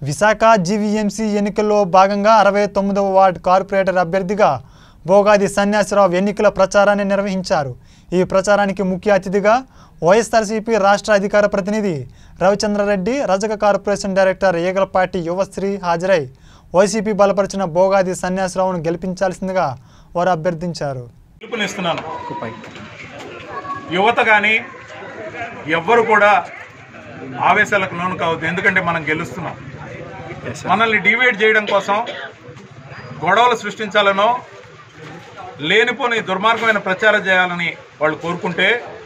Visakha GVMC ఎన్నికల్లో భాగంగా అరవై తొమ్మిదవ వార్డు కార్పొరేటర్ అభ్యర్థిగా భోగాది సన్యాసిరావు ఎన్నికల ప్రచారాన్ని నిర్వహించారు ఈ ప్రచారానికి ముఖ్య అతిథిగా వైఎస్ఆర్సీపీ రాష్ట్ర అధికార ప్రతినిధి రవిచంద్రారెడ్డి రజక కార్పొరేషన్ డైరెక్టర్ ఈగలపాటి యువశ్రీ హాజరై వైసీపీ బలపరిచిన భోగాది సన్యాసిరావును గెలిపించాల్సిందిగా వారు అభ్యర్థించారు పిలుపునిస్తున్నాను యువత కానీ ఎవ్వరు కూడా ఆవేశాలకు లోను కావద్దు ఎందుకంటే మనం గెలుస్తున్నాం మనల్ని డివైడ్ చేయడం కోసం గొడవలు సృష్టించాలనో లేనిపోని దుర్మార్గమైన ప్రచారం చేయాలని వాళ్ళు కోరుకుంటే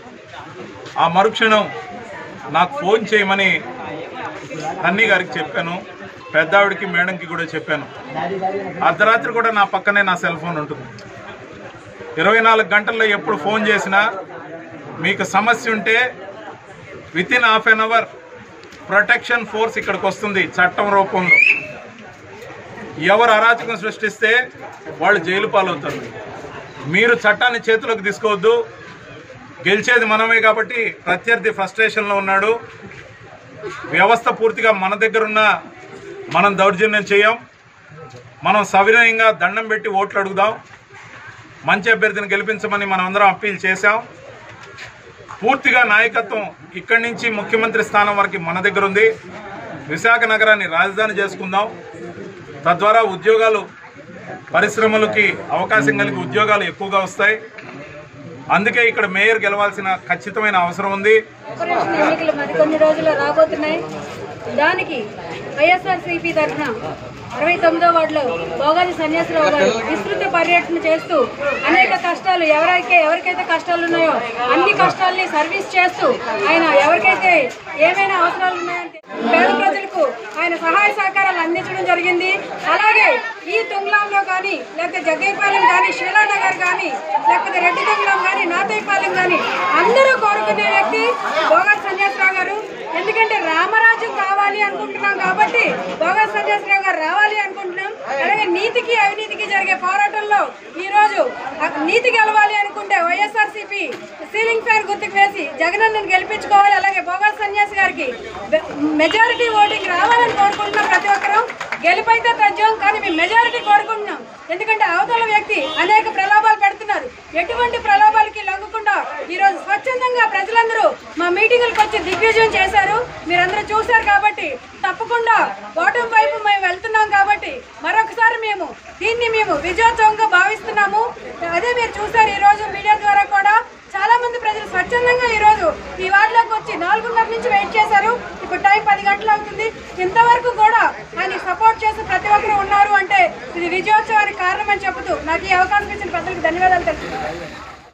ఆ మరుక్షణం నాకు ఫోన్ చేయమని అన్నీ గారికి చెప్పాను పెద్దావిడికి మేడంకి కూడా చెప్పాను అర్ధరాత్రి కూడా నా పక్కనే నా సెల్ ఫోన్ ఉంటుంది ఇరవై నాలుగు గంటల్లో ఎప్పుడు ఫోన్ చేసినా మీకు సమస్య ఉంటే within half an hour protection force ఇక్కడికి వస్తుంది చట్టం రూపంలో ఎవరు అరాచకం సృష్టిస్తే వాళ్ళు జైలు పాలవుతారు మీరు చట్టాన్ని చేతిలోకి తీసుకోవద్దు గెలిచేది మనమే కాబట్టి ప్రత్యర్థి ఫ్రస్ట్రేషన్లో ఉన్నాడు వ్యవస్థ పూర్తిగా మన దగ్గరున్న మనం దౌర్జన్యం చేయం మనం సవినయంగా దండం పెట్టి ఓట్లు అడుగుదాం మంచి అభ్యర్థిని గెలిపించమని మనం అందరం అప్పీల్ చేశాం పూర్తిగా నాయకత్వం ఇక్కడి నుంచి ముఖ్యమంత్రి స్థానం వరకు మన దగ్గర ఉంది విశాఖ నగరాన్ని రాజధాని చేసుకుందాం తద్వారా ఉద్యోగాలు పరిశ్రమలకి అవకాశం కలిగి ఉద్యోగాలు ఎక్కువగా వస్తాయి అందుకే ఇక్కడ మేయర్ గెలవాల్సిన ఖచ్చితమైన అవసరం ఉంది కార్పొరేషన్ ఎన్నికలు మరికొన్ని రోజుల్లో రాబోతున్నాయి దానికి వైఎస్ఆర్సీపీ తరఫున అరవై తొమ్మిదో వార్డులో భోగాది సన్యాసరావు గారు విస్తృత పర్యటన చేస్తూ అనేక కష్టాలు ఎవరైతే ఎవరికైతే కష్టాలు ఉన్నాయో అన్ని కష్టాల్ని సర్వీస్ చేస్తూ ఆయన ఎవరికైతే ఏమైనా అవసరాలు ఉన్నాయంటే పేద ప్రజలకు ఆయన సహాయ సహకారాలు అందించడం జరిగింది అలాగే ఈ తుంగ్లాంలో కానీ లేకపోతే జగ్గైపాలెం కానీ శీలానగర్ కానీ లేకపోతే రెడ్డి తుంగ్లాం కానీ నాతైపాలెం కానీ అందరూ కోరుకునే వ్యక్తి భోగా సన్యాసరావు గారు ఎందుకంటే రామరాజ్యం కావాలి అనుకుంటున్నాం కాబట్టి భోగా సన్యాసరావు గారు రావాలి అనుకుంటున్నాం అలాగే నీతికి అవినీతికి జరిగే పోరాటంలో ఈ రోజు ఆ నీతి గెలవాలి అనుకుంటే వైఎస్ఆర్సీపీ సీలింగ్ ఫ్యాన్ గుర్తుకు వేసి జగనన్నను గెలిపించుకోవాలి అలాగే భోగా సన్యాసి గారికి మెజారిటీ ఓటింగ్ రావాలని కోరుకుంటున్నాం ప్రతి ఒక్కరూ గెలుపైతే తథ్యం కానీ మేము మెజారిటీ కోరుకుంటున్నాం ఎందుకంటే అవతల వ్యక్తి అనేక ప్రలోభాలు పెడుతున్నారు ఎటువంటి ప్రలోభాలకి లొంగకుండా ఈ రోజు స్వచ్ఛందంగా ప్రజలందరూ మా మీటింగులకు వచ్చి దిగ్విజయం చేశారు మీరందరూ చూశారు కాబట్టి తప్పకుండా ఓటమి వైపు మేము వెళ్తున్నాం కాబట్టి మరొకసారి మేము దీన్ని మేము విజయోత్సవంగా భావిస్తున్నాము అదే మీరు చూశారు ఈ రోజు మీడియా ద్వారా కూడా చాలా మంది ప్రజలు స్వచ్ఛందంగా ఈ రోజు ఈ వార్డులోకి వచ్చి నాలుగున్నర నుంచి వెయిట్ చేశారు ఇప్పుడు టైం పది గంటలు అవుతుంది ఇంతవరకు కూడా ఆయన సపోర్ట్ చేసి ప్రతి ఒక్కరు ఉన్నారు అంటే ఇది విజయోత్సవానికి కారణమని చెబుతూ నాకు ఈ అవకాశం ఇచ్చిన ప్రజలకు ధన్యవాదాలు తెలుపుతున్నాను